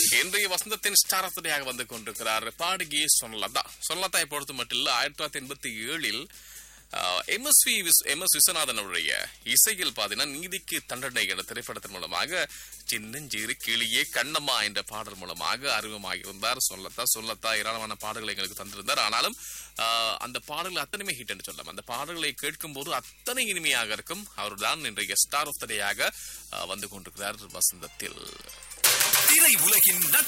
இன்றைய வசந்தத்தின் star of the டேயாக வந்து கொண்டிருக்கிறார் பாடகி சொன்னலதா சொன்னலதாயை பொறுத்து மட்டும் இல்ல ஆயிரத்தி தொள்ளாயிரத்தி எண்பத்தி ஏழில் எம்எஸ்வி எம் எஸ் விஸ்வநாதன் அவருடைய இசையில் பாத்தீங்கன்னா நீதிக்கு தண்டனை என்ற திரைப்படத்தின் மூலமாக சின்னஞ்சிறு கிளியே கண்ணம்மா என்ற பாடல் மூலமாக அறிமுகமாகியிருந்தார் சொல்லத்தா சொல்லத்தா ஏராளமான பாடல்களை எங்களுக்கு தந்திருந்தார் ஆனாலும் ஆஹ், அந்த பாடல்கள் அத்தனையுமே ஹிட் என்று சொல்லலாம் அந்த பாடல்களை கேட்கும் போது அத்தனை இனிமையாக இருக்கும் அவர்தான் இன்றைய ஸ்டார் ஆஃப் த டேயாக வந்து கொண்டிருக்கிறார் வசந்தத்தில் திரை உலகின் நட்சத்திரம்